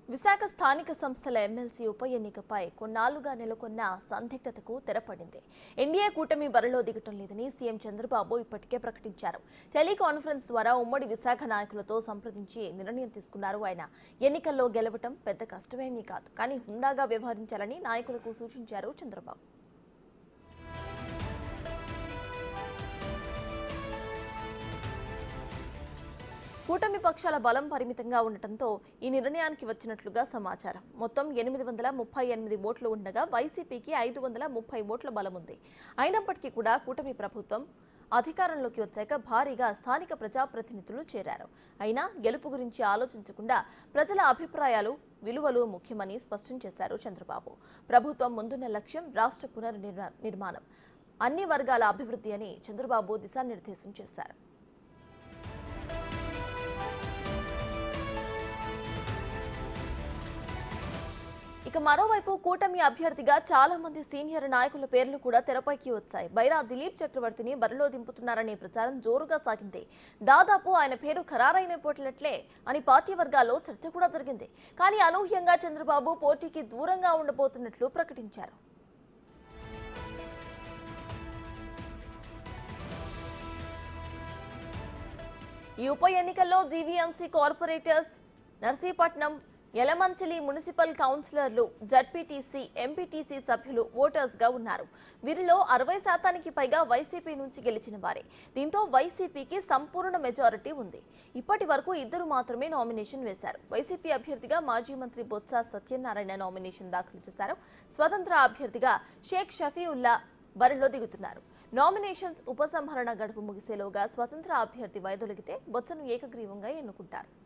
విశాఖ స్థానిక సంస్థల ఎమ్మెల్సీ ఉప ఎన్నికపై కొన్నాళ్లుగా నెలకొన్న సందిగ్ధతకు తెరపడింది ఎన్డీఏ కూటమి బరిలో దిగటం లేదని సీఎం చంద్రబాబు ఇప్పటికే ప్రకటించారు టెలికాన్ఫరెన్స్ ద్వారా ఉమ్మడి విశాఖ నాయకులతో సంప్రదించి నిర్ణయం తీసుకున్నారు ఆయన ఎన్నికల్లో గెలవటం పెద్ద కష్టమేమీ కాదు కానీ హుందాగా వ్యవహరించాలని నాయకులకు సూచించారు చంద్రబాబు కూటమి పక్షాల బలం పరిమితంగా ఉండటంతో ఈ నిర్ణయానికి వచ్చినట్లుగా సమాచారం మొత్తం ఎనిమిది వందల ముప్పై ఎనిమిది ఓట్లు ఉండగా వైసీపీకి ఐదు వందల ముప్పై ఓట్ల బలం ఉంది అయినప్పటికీ కూడా కూటమి ప్రభుత్వం అధికారంలోకి వచ్చాక భారీగా స్థానిక ప్రజాప్రతినిధులు చేరారు అయినా గెలుపు గురించి ఆలోచించకుండా ప్రజల అభిప్రాయాలు విలువలు ముఖ్యమని స్పష్టం చేశారు చంద్రబాబు ప్రభుత్వం ముందున్న లక్ష్యం రాష్ట్ర పునర్నిర్మా నిర్మాణం అన్ని వర్గాల అభివృద్ధి అని చంద్రబాబు దిశానిర్దేశం చేశారు ఇక మరోవైపు కూటమి అభ్యర్థిగా చాలా మంది సీనియర్ నాయకుల పేర్లు కూడా తెరపైకి వచ్చాయి బైరా దిలీప్ చక్రవర్తిని బరిలో దింపుతున్నారనే ప్రచారం జోరుగా సాగింది దాదాపు ఆయన పేరు ఖరారైనపోట్లట్లే అని పార్టీ వర్గాల్లో చర్చ కూడా జరిగింది కానీ అనూహ్యంగా చంద్రబాబు పోటీకి దూరంగా ఉండబోతున్నట్లు ప్రకటించారు ఈ ఉప ఎన్నికల్లో GVMC corporators Narsipatnam Yelamanchili municipal కౌన్సిలర్లు జడ్పీటీసీ ఎంపీటీసీ సభ్యులు ఓటర్స్ గా ఉన్నారు వీరిలో అరవై శాతానికి పైగా వైసీపీ నుంచి గెలిచిన వారే దీంతో వైసీపీకి సంపూర్ణ మెజారిటీ ఉంది ఇప్పటి వరకు ఇద్దరు మాత్రమే నామినేషన్ వేశారు వైసీపీ అభ్యర్థిగా మాజీ మంత్రి బొత్స సత్యనారాయణ నామినేషన్ దాఖలు చేశారు స్వతంత్ర అభ్యర్థిగా షేక్ షఫీవుల్లా బరిలో దిగుతున్నారు నామినేషన్స్ ఉపసంహరణ గడువు ముగిసేలోగా స్వతంత్ర అభ్యర్థి వైదొలిగితే బొత్సను ఏకగ్రీవంగా ఎన్నుకుంటారు